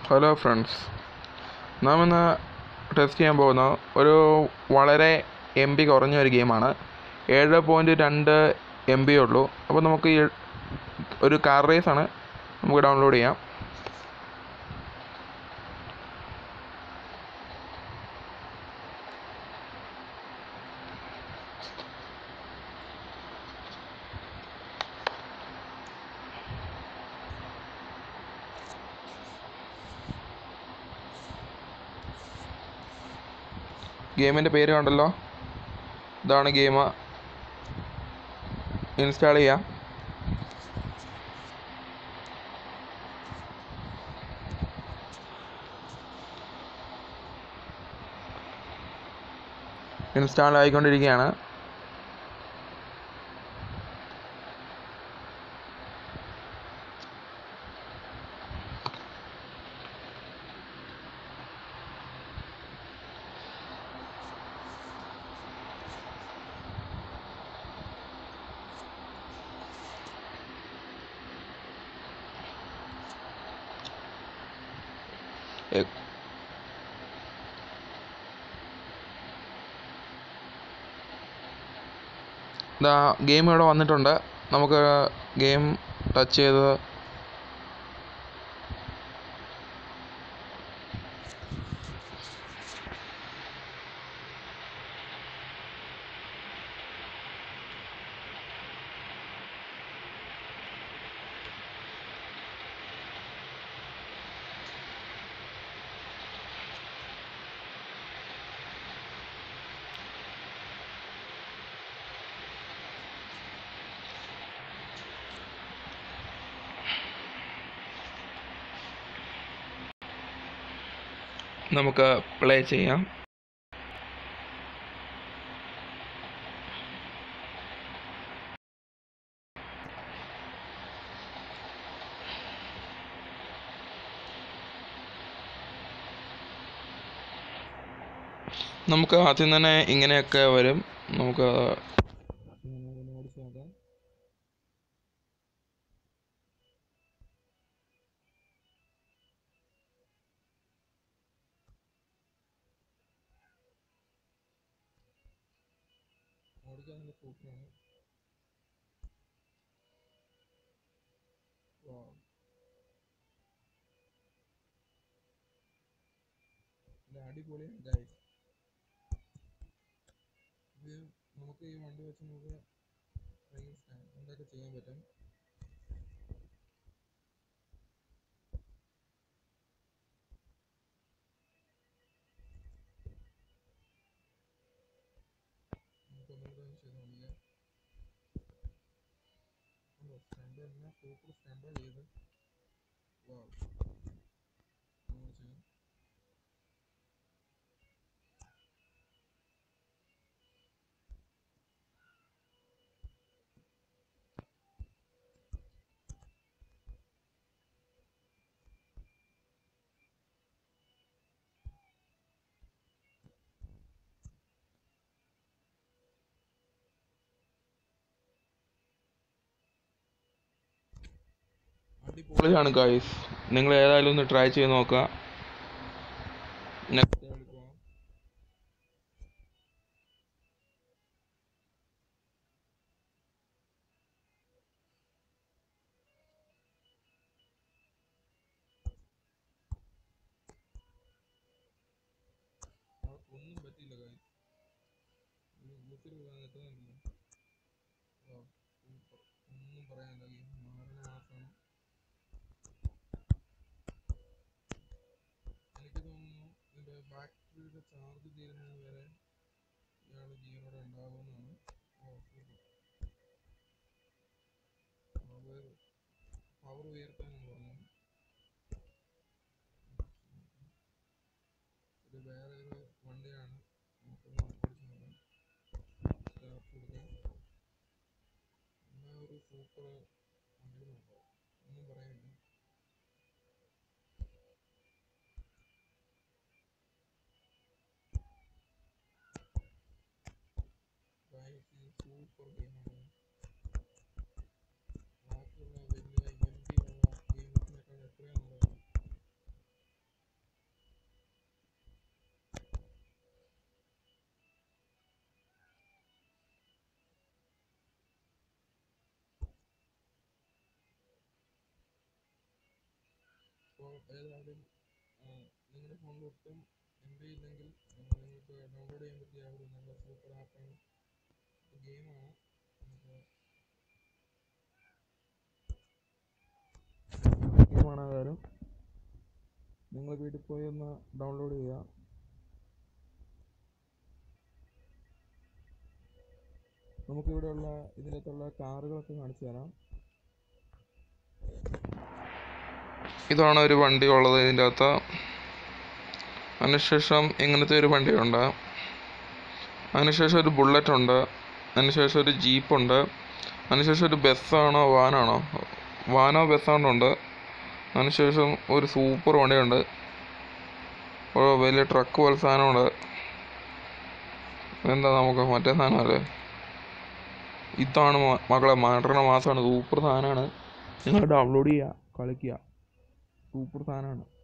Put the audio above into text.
hello friends നാം ഇന്ന് test ചെയ്യാൻ പോകുന്ന ഒരു വളരെ എം ബി കുറഞ്ഞ ഒരു ഗെയിമാണ് ഏഴ് പോയിൻറ്റ് രണ്ട് എം ബി ഉള്ളൂ അപ്പോൾ നമുക്ക് ഈ ഒരു കാർ റേസാണ് നമുക്ക് ഡൗൺലോഡ് ചെയ്യാം ഗെയിമിൻ്റെ പേര് കണ്ടല്ലോ ഇതാണ് ഗെയിം ഇൻസ്റ്റാൾ ചെയ്യാം ഇൻസ്റ്റാൾ ആയിക്കൊണ്ടിരിക്കുകയാണ് എ- ഇതാ ഗെയിം ഇവിടെ വന്നിട്ടുണ്ട് നമുക്ക് ഗെയിം ടച്ച് ചെയ്ത് നമുക്ക് പ്ലേ ചെയ്യാം നമുക്ക് ആദ്യം തന്നെ ഇങ്ങനെയൊക്കെ വരും നമുക്ക് ഓടിച്ച് നോക്കാം ഓടിക്കാൻ നല്ല സൂപ്പറാണ് അടിപൊളിയാണ് ഗൈസ് ഇത് നമുക്ക് ഈ വണ്ടി വെച്ച് നമുക്ക് ഭയങ്കര സ്റ്റാ- എന്തൊക്കെ ചെയ്യാൻ പറ്റും നമുക്ക് ഒന്നുകൂടെ ഒന്ന് ചെയ്ത് നോക്കിയാൽ സ്റ്റണ്ട് തന്നെ സൂപ്പർ സ്റ്റണ്ട് ചെയ്ത് വാ അങ്ങനെ ചെയ്യാം അടിപൊളിയാണ് ഗൈസ് നിങ്ങൾ ഏതായാലും ഒന്ന് ട്രൈ ചെയ്ത് നോക്കുക നെക്സ്റ്റ് പോവാം അവർക്ക് ഒന്നും പറ്റിയില്ല ഗൈസ് ഊസിൽ പോകാൻ നിൽക്കുന്നില്ല സൂപ്പർ ഒന്നും പറയാനില്ല ഗെയിം മാറണ മാസമാണ് എനിക്ക് തോന്നുന്നു ഇതിൻ്റെ ബാറ്ററിയുടെ ചാർജ് തീരുന്നത് വരെ ഇയാൾ ജീവനോടെ ഉണ്ടാകുമെന്നാണ് ഓ സൂപ്പർ പവർ പവർ ഉയർത്താനാണ് പറഞ്ഞത് ഇത് വേറെ ഒരു വണ്ടിയാണ് നമുക്കൊന്ന് ഓടിച്ച് നോക്കാം സ്റ്റാർട്ട് കൊടുക്കാം എന്നാ ഒരു സൂപ്പർ വണ്ടി നോക്കാം ഒന്നും പറയാനില്ല ഗൈസ് ഇത് സൂപ്പർ ഗെയിമാണ് ബാക്കിയുള്ള വലിയ എം ബി ഉള്ള ഗെയിംസിനേക്കാൾ എത്രയോ നല്ലതാണ് ഏതായാലും നിങ്ങളുടെ ഫോണിൽ ഒട്ടും എം ബി ഇല്ലെങ്കിൽ ആ, നിങ്ങൾക്ക് ഡൗൺലോഡ് ചെയ്യാൻ പറ്റിയ ഒരു നല്ല സൂപ്പർ ആപ്പാണ് ഗെയിമാണ് നമുക്ക് ഗെയിമാണ് ഏതായാലും നിങ്ങൾ വീട്ടിൽ പോയി ഒന്ന് ഡൗൺലോഡ് ചെയ്യുക നമുക്കിവിടെയുള്ള ഇതിനകത്തുള്ള കാറുകളൊക്കെ കാണിച്ചു തരാം ഇതാണ് ഒരു വണ്ടി ഉള്ളത് ഇതിൻ്റെ അകത്ത് അതിനുശേഷം ഇങ്ങനത്തെ ഒരു വണ്ടിയുണ്ട് അതിനുശേഷം ഒരു ബുള്ളറ്റ് ഉണ്ട് അതിനുശേഷം ഒരു ജീപ്പുണ്ട് അതിനുശേഷം ഒരു ബസ്സാണോ വാനാണോ വാനോ ബസ്സാണോ ഉണ്ട് അതിനുശേഷം ഒരു സൂപ്പർ വണ്ടിയുണ്ട് ഒരു വലിയ ട്രക്ക് പോലെ സാധനമുണ്ട് എന്താ നമുക്ക് മറ്റേ സാധനമല്ലേ ഇതാണ് മ- മകളെ മരണ മാസമാണ് സൂപ്പർ സാധനമാണ് നിങ്ങൾ ഡൗൺലോഡ് ചെയ്യുക കളിക്കുക സൂപ്പർ സാധനമാണ്